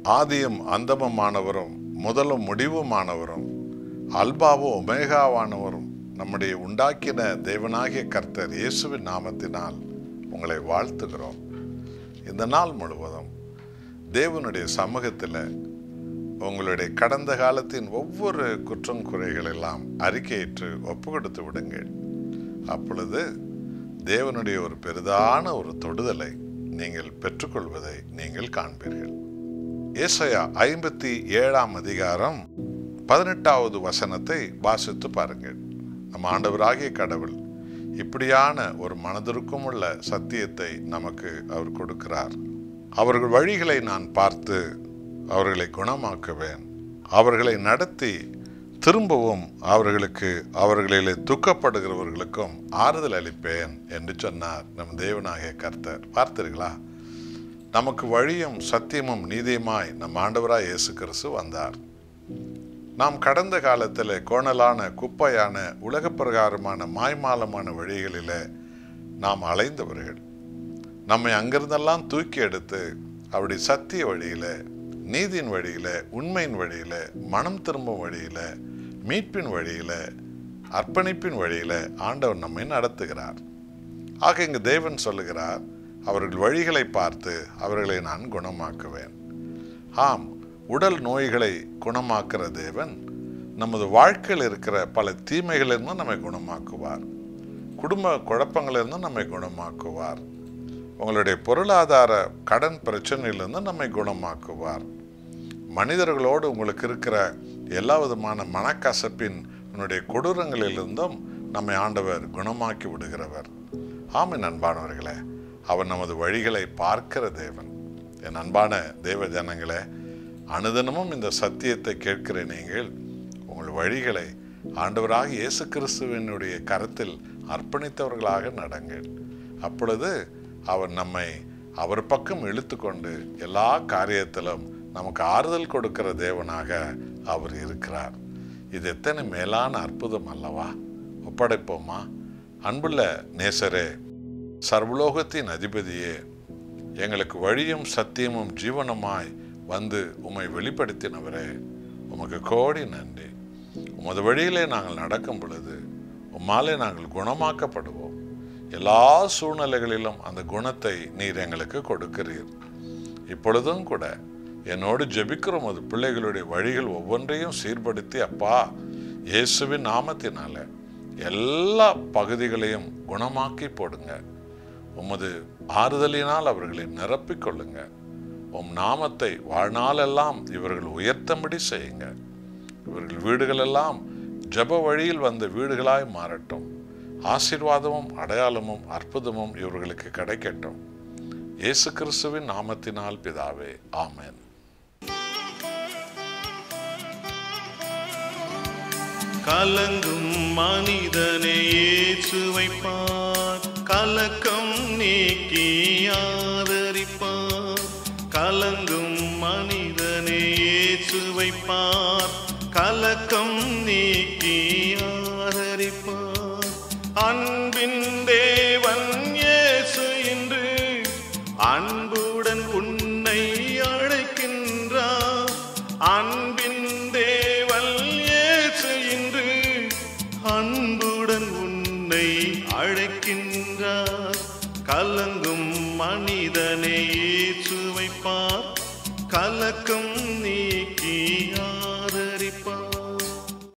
ஆதியும் அந்தமுமானவரும் முதலும் முடிவுமானவரும் அல்பாவும் ஒமேகாவானவரும் நம்முடைய உண்டாக்கின தேவனாகிய கர்த்தர் இயேசுவின் நாமத்தினால் உங்களை வாழ்த்துகிறோம் இந்த நாள் முழுவதும் தேவனுடைய சமூகத்தில் உங்களுடைய கடந்த காலத்தின் ஒவ்வொரு குற்றம் குறைகள் எல்லாம் அறிக்கையிட்டு ஒப்பு கொடுத்து விடுங்கள் அப்பொழுது தேவனுடைய ஒரு பெரிதான ஒரு தொடுதலை நீங்கள் பெற்றுக்கொள்வதை நீங்கள் காண்பீர்கள் ஏசையா ஐம்பத்தி ஏழாம் அதிகாரம் பதினெட்டாவது வசனத்தை வாசித்து பாருங்கள் நம் ஆண்டவராகிய கடவுள் இப்படியான ஒரு மனதிற்கும் உள்ள சத்தியத்தை நமக்கு அவர் கொடுக்கிறார் அவர்கள் வழிகளை நான் பார்த்து அவர்களை குணமாக்குவேன் அவர்களை நடத்தி திரும்பவும் அவர்களுக்கு அவர்களிலே துக்கப்படுகிறவர்களுக்கும் ஆறுதல் அளிப்பேன் என்று சொன்னார் நம் தேவனாகிய கர்த்தர் பார்த்தீர்களா நமக்கு வழியும் சத்தியமும் நீதியுமாய் நம் ஆண்டவராய் இயேசு கிறிஸ்து வந்தார் நாம் கடந்த காலத்தில் கோணலான குப்பையான உலக பிரகாரமான மாய்மாலமான வழிகளில் நாம் அலைந்தவர்கள் நம்மை அங்கிருந்தெல்லாம் தூக்கி எடுத்து அவருடைய சத்திய வழியில நீதியின் வழியில உண்மையின் வழியில மனம் திரும்பும் வழியில மீட்பின் வழியில அர்ப்பணிப்பின் வழியில ஆண்டவர் நம்மை நடத்துகிறார் ஆக இங்கு தேவன் சொல்லுகிறார் அவர்கள் வழிகளை பார்த்து அவர்களை நான் குணமாக்குவேன் ஆம் உடல் நோய்களை குணமாக்குற தேவன் நமது வாழ்க்கையில் இருக்கிற பல தீமைகளிலிருந்து நம்மை குணமாக்குவார் குடும்ப குழப்பங்களிலிருந்து நம்மை குணமாக்குவார் உங்களுடைய பொருளாதார கடன் பிரச்சனையிலிருந்து நம்மை குணமாக்குவார் மனிதர்களோடு உங்களுக்கு இருக்கிற எல்லா விதமான மனக்கசப்பின் உன்னுடைய கொடூரங்களிலிருந்தும் நம்மை ஆண்டவர் குணமாக்கி விடுகிறவர் ஆமை அன்பானவர்களே அவர் நமது வழிகளை பார்க்கிற தேவன் என் அன்பான தேவ ஜனங்களே அனுதினமும் இந்த சத்தியத்தை கேட்கிற நீங்கள் உங்கள் வழிகளை ஆண்டவராக இயேசு கிறிஸ்துவனுடைய கரத்தில் அர்ப்பணித்தவர்களாக நடங்கள் அப்பொழுது அவர் நம்மை அவர் பக்கம் இழுத்து கொண்டு எல்லா காரியத்திலும் நமக்கு ஆறுதல் கொடுக்கிற தேவனாக அவர் இருக்கிறார் இது எத்தனை மேலான அற்புதம் அல்லவா ஒப்படைப்போமா அன்புள்ள நேசரே சர்வலோகத்தின் அதிபதியே எங்களுக்கு வழியும் சத்தியமும் ஜீவனமாய் வந்து உம்மை வெளிப்படுத்தினவரே உமக்கு கோடி நன்றி உமது வழியிலே நாங்கள் நடக்கும் பொழுது உம்மாலே நாங்கள் குணமாக்கப்படுவோம் எல்லா சூழ்நிலைகளிலும் அந்த குணத்தை நீர் எங்களுக்கு கொடுக்கிறீர் இப்பொழுதும் கூட என்னோடு ஜெபிக்கிற உமது பிள்ளைகளுடைய வழிகள் ஒவ்வொன்றையும் சீர்படுத்தி அப்பா இயேசுவின் நாமத்தினால எல்லா பகுதிகளையும் குணமாக்கி போடுங்க உமது ஆறுதலினால் அவர்களை நிரப்பிக் கொள்ளுங்க உம் நாமத்தை வாழ்நாளெல்லாம் இவர்கள் உயர்த்தபடி செய்யுங்க இவர்கள் வீடுகளெல்லாம் ஜப வழியில் வந்த வீடுகளாய் மாறட்டும் ஆசீர்வாதமும் அடையாளமும் அற்புதமும் இவர்களுக்கு கிடைக்கட்டும் இயேசு கிறிஸ்துவின் நாமத்தினால் பிதாவே ஆமென் கலங்கும் மனிதனை ஏற்று வைப்பார் கலக்கம் நீக்கி ஆதரிப்பார் கலங்கும் மனிதனை ஏற்று வைப்பார் கலக்கம் நீக்கி ஆதரிப்பார் அன்பின் தேவன் இயேசு இன்று அன்புடன் உன்னை அழைக்கின்றார் அன்பின் தேவன் இயேசு இன்று அன்புடன் உன்னை அழைக்கின்றார் கலங்கும் மனிதனை ஏற்று வைப்பார் கலக்கம்